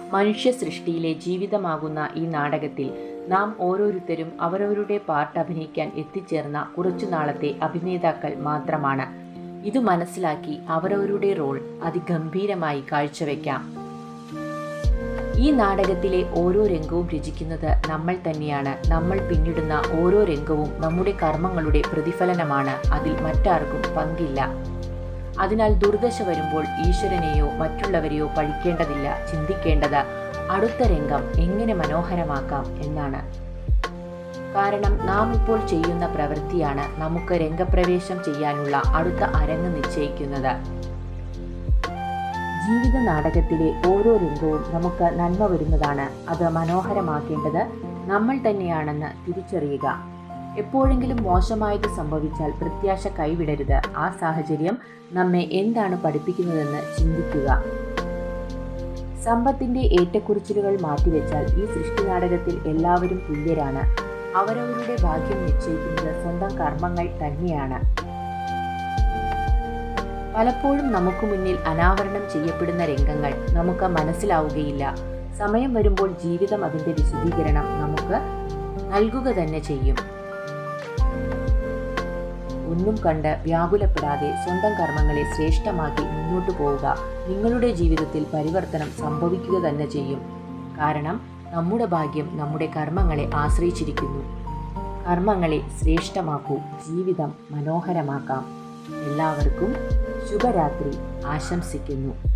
മനുഷ്യ സൃഷ്ടിയിലെ ജീവിതമാകുന്ന ഈ നാടകത്തിൽ നാം ഓരോരുത്തരും അവരവരുടെ പാർട്ട് അഭിനയിക്കാൻ എത്തിച്ചേർന്ന കുറച്ചു നാളത്തെ അഭിനേതാക്കൾ മാത്രമാണ് ഇത് മനസ്സിലാക്കി അവരവരുടെ റോൾ അതിഗംഭീരമായി കാഴ്ചവെക്കാം ഈ നാടകത്തിലെ ഓരോ രംഗവും രചിക്കുന്നത് നമ്മൾ തന്നെയാണ് നമ്മൾ പിന്നിടുന്ന ഓരോ രംഗവും നമ്മുടെ കർമ്മങ്ങളുടെ പ്രതിഫലനമാണ് അതിൽ മറ്റാർക്കും പങ്കില്ല അതിനാൽ ദുർദശ വരുമ്പോൾ ഈശ്വരനെയോ മറ്റുള്ളവരെയോ പഴിക്കേണ്ടതില്ല ചിന്തിക്കേണ്ടത് അടുത്ത രംഗം എങ്ങനെ മനോഹരമാക്കാം എന്നാണ് കാരണം നാം ഇപ്പോൾ ചെയ്യുന്ന പ്രവൃത്തിയാണ് നമുക്ക് രംഗപ്രവേശം ചെയ്യാനുള്ള അടുത്ത അരങ്ങ് നിശ്ചയിക്കുന്നത് ജീവിത നാടകത്തിലെ ഓരോ രംഗവും നമുക്ക് നന്മ വരുന്നതാണ് അത് മനോഹരമാക്കേണ്ടത് നമ്മൾ തന്നെയാണെന്ന് തിരിച്ചറിയുക എപ്പോഴെങ്കിലും മോശമായത് സംഭവിച്ചാൽ പ്രത്യാശ കൈവിടരുത് ആ സാഹചര്യം നമ്മെ എന്താണ് പഠിപ്പിക്കുന്നതെന്ന് ചിന്തിക്കുക സമ്പത്തിന്റെ ഏറ്റക്കുറിച്ചിലുകൾ മാറ്റിവെച്ചാൽ ഈ സൃഷ്ടി നാടകത്തിൽ എല്ലാവരും തുല്യരാണ് അവരവരുടെ ഭാഗ്യം നിശ്ചയിക്കുന്നത് സ്വന്തം കർമ്മങ്ങൾ തന്നെയാണ് പലപ്പോഴും നമുക്ക് മുന്നിൽ അനാവരണം ചെയ്യപ്പെടുന്ന രംഗങ്ങൾ നമുക്ക് മനസ്സിലാവുകയില്ല സമയം വരുമ്പോൾ ജീവിതം അതിന്റെ വിശദീകരണം നമുക്ക് നൽകുക തന്നെ ചെയ്യും ഒന്നും കണ്ട് വ്യാകുലപ്പെടാതെ സ്വന്തം കർമ്മങ്ങളെ ശ്രേഷ്ഠമാക്കി മുന്നോട്ടു പോവുക നിങ്ങളുടെ ജീവിതത്തിൽ പരിവർത്തനം സംഭവിക്കുക തന്നെ ചെയ്യും കാരണം നമ്മുടെ ഭാഗ്യം നമ്മുടെ കർമ്മങ്ങളെ ആശ്രയിച്ചിരിക്കുന്നു കർമ്മങ്ങളെ ശ്രേഷ്ഠമാക്കൂ ജീവിതം മനോഹരമാക്കാം എല്ലാവർക്കും ശുഭരാത്രി ആശംസിക്കുന്നു